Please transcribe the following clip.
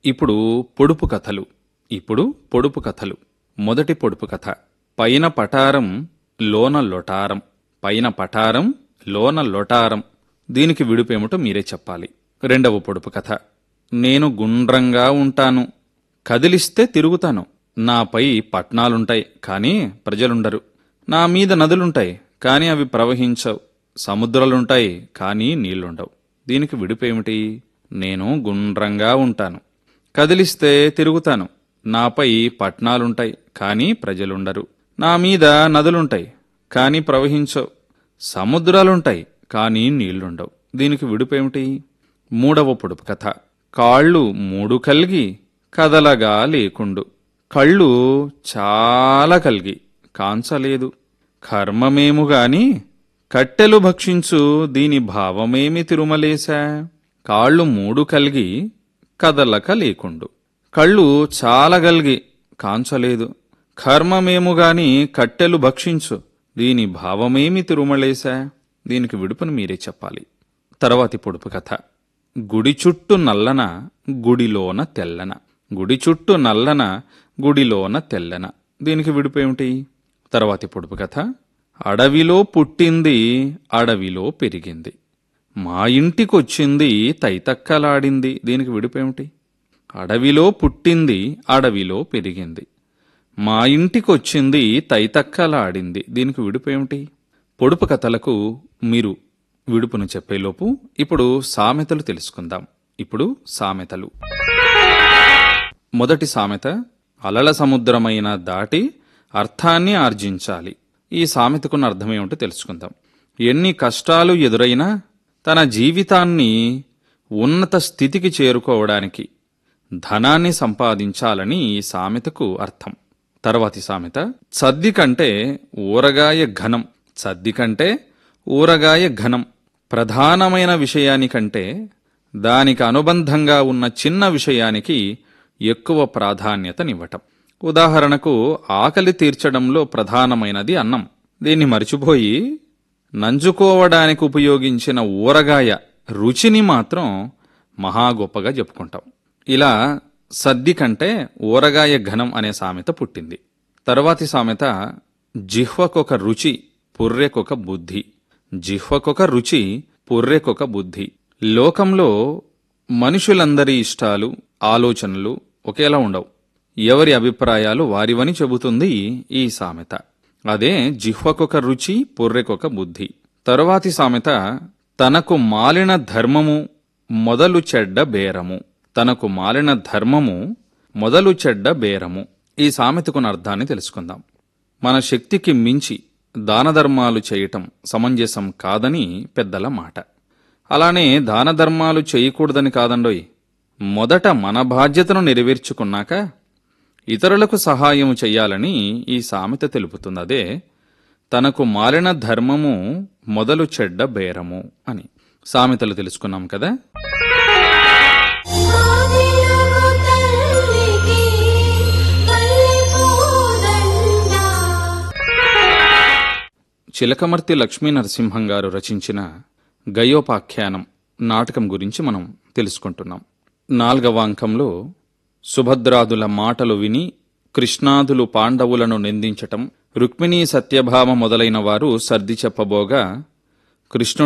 ఇప్పుడు పొడుపు కథలు ఇప్పుడు పొడుపు కథలు మొదటి పొడుపు కథ పైన పటారం లోన లొటారం పైన పటారం లోన లొటారం దీనికి విడుపేమిటో మీరే చెప్పాలి రెండవ పొడుపు కథ నేను గుండ్రంగా ఉంటాను కదిలిస్తే తిరుగుతాను నాపై పట్నాలుంటాయి కానీ ప్రజలుండరు నా మీద నదులుంటాయి కానీ అవి ప్రవహించవు సముద్రాలుంటాయి కానీ నీళ్లుండవు దీనికి విడుపేమిటి నేను గుండ్రంగా ఉంటాను కదిలిస్తే తిరుగుతాను నాపై పట్నాలుంటాయి కానీ ప్రజలుండరు నా మీద నదులుంటాయి కానీ ప్రవహించవు సముద్రాలుంటాయి కానీ నీళ్లుండవు దీనికి విడుపేమిటి మూడవ పొడుపు కథ కాళ్ళు మూడు కలిగి కదలగా లేకుండు కళ్ళు చాలా కలిగి కాంచలేదు కర్మమేము గాని కట్టెలు భక్షించు దీని భావమేమి తిరుమలేశా కాళ్ళు మూడు కలిగి కదలక లేకుండు కళ్ళు చాలా గలిగి కాంచలేదు కర్మమేము గాని కట్టెలు భక్షించు దీని భావమేమి తిరుమలేశా దీనికి విడుపును మీరే చెప్పాలి తర్వాతి పొడుపు కథ గుడి చుట్టూ నల్లన గుడిలోన తెల్లన గుడి చుట్టూ నల్లన గుడిలోన తెల్లన దీనికి విడుపేమిటి తర్వాతి పొడుపు కథ అడవిలో పుట్టింది అడవిలో పెరిగింది మా ఇంటికొచ్చింది తైతక్కలాడింది దీనికి విడుపేమిటి అడవిలో పుట్టింది అడవిలో పెరిగింది మా ఇంటికొచ్చింది తైతక్కలాడింది దీనికి విడుపేమిటి పొడుపు కథలకు మీరు విడుపును చెప్పేలోపు ఇప్పుడు సామెతలు తెలుసుకుందాం ఇప్పుడు సామెతలు మొదటి సామెత అలల సముద్రమైన దాటి అర్థాన్ని ఆర్జించాలి ఈ సామెతకున్న అర్థమేమిటో తెలుసుకుందాం ఎన్ని కష్టాలు ఎదురైనా తన జీవితాన్ని ఉన్నత స్థితికి చేరుకోవడానికి ధనాన్ని సంపాదించాలని ఈ సామెతకు అర్థం తర్వాతి సామెత సద్ది కంటే ఊరగాయ ఘనం సద్ది కంటే ఊరగాయ ఘనం ప్రధానమైన విషయానికంటే దానికి అనుబంధంగా ఉన్న చిన్న విషయానికి ఎక్కువ ప్రాధాన్యతనివ్వటం ఉదాహరణకు ఆకలి తీర్చడంలో ప్రధానమైనది అన్నం దీన్ని మర్చిపోయి నంజుకోవడానికి ఉపయోగించిన ఊరగాయ రుచిని మాత్రం మహా గొప్పగా చెప్పుకుంటాం ఇలా సద్ది కంటే ఊరగాయ ఘనం అనే సామెత పుట్టింది తర్వాతి సామెత జిహ్వకొక రుచి పుర్రెకొక బుద్ధి జిహ్వకొక రుచి పుర్రెకొక బుద్ధి లోకంలో మనుషులందరి ఇష్టాలు ఆలోచనలు ఒకేలా ఉండవు ఎవరి అభిప్రాయాలు వారివని చెబుతుంది ఈ సామెత అదే జిహ్వకొక రుచి పుర్రెకొక బుద్ధి తరువాతి సామెత తనకు మాలిన ధర్మము మొదలు చెడ్డ బేరము తనకు మాలిన ధర్మము మొదలు చెడ్డ బేరము ఈ సామెతకున్న అర్థాన్ని తెలుసుకుందాం మన శక్తికి మించి దాన ధర్మాలు చేయటం సమంజసం కాదని పెద్దల మాట అలానే దాన ధర్మాలు చేయకూడదని కాదండోయ్ మొదట మన బాధ్యతను నెరవేర్చుకున్నాక ఇతరులకు సహాయం చెయ్యాలని ఈ సామెత తెలుపుతుంది అదే తనకు మాలిన ధర్మము మొదలు చెడ్డ బేరము అని సామెతలు తెలుసుకున్నాం కదా ఆదిలగు తల్లికి తల్లి పూదండ చిలకమర్తి లక్ష్మీ నరసింహం గారు రచించిన గయోపాఖ్యానం నాటకం గురించి మనం తెలుసుకుంటున్నాం నాల్గవ అంకంలో సుభద్రాదుల మాటలు విని కృష్ణాదులు పాండవులను నిందించటం రుక్మిణీ సత్యభామ మొదలైన వారు సర్ది చెప్పబోగా కృష్ణుడు